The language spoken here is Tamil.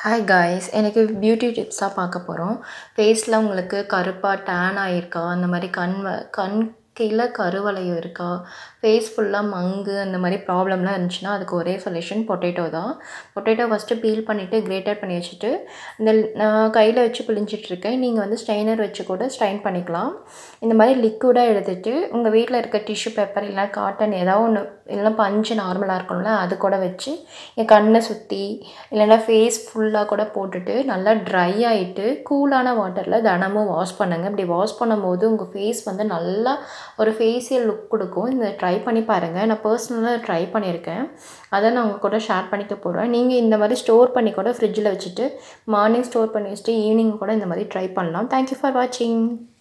ஹாய் காய்ஸ் எனக்கு பியூட்டி டிப்ஸ் தான் பார்க்க போகிறோம் ஃபேஸில் உங்களுக்கு கருப்பாக டேன் ஆகிருக்கா அந்த மாதிரி கண் வ கண் கீழே கருவளையம் இருக்கா ஃபேஸ் ஃபுல்லாக மங்கு அந்த மாதிரி ப்ராப்ளம்லாம் இருந்துச்சுன்னா அதுக்கு ஒரே சொல்யூஷன் பொட்டேட்டோ தான் பொட்டேட்டோ ஃபஸ்ட்டு பீல் பண்ணிவிட்டு கிரேட்டர் பண்ணி வச்சுட்டு இந்த நான் கையில் வச்சு பிழிஞ்சிட்ருக்கேன் நீங்கள் வந்து ஸ்ட்ரெயினர் வச்சு கூட ஸ்ட்ரைன் பண்ணிக்கலாம் இந்த மாதிரி லிக்விடாக எடுத்துகிட்டு உங்கள் வீட்டில் இருக்க டிஷ்யூ பேப்பர் இல்லைனா காட்டன் ஏதாவது ஒன்று இல்லைனா பஞ்சு நார்மலாக இருக்கும்ல அது கூட வச்சு என் கண்ணை சுற்றி இல்லைனா ஃபேஸ் ஃபுல்லாக கூட போட்டுட்டு நல்லா ட்ரை ஆகிட்டு கூலான வாட்டரில் தினமும் வாஷ் பண்ணுங்கள் இப்படி வாஷ் பண்ணும்போது உங்கள் ஃபேஸ் வந்து நல்லா ஒரு ஃபேஷியல் லுக் கொடுக்கும் இந்த ட்ரை பண்ணி பாருங்கள் நான் பர்சனலாக ட்ரை பண்ணியிருக்கேன் அதை நான் உங்கள் கூட ஷேர் பண்ணிக்க போகிறேன் நீங்கள் இந்த மாதிரி ஸ்டோர் பண்ணி கூட ஃப்ரிட்ஜில் வச்சுட்டு மார்னிங் ஸ்டோர் பண்ணி வச்சுட்டு ஈவினிங் கூட இந்த மாதிரி ட்ரை பண்ணலாம் தேங்க்யூ ஃபார் வாட்சிங்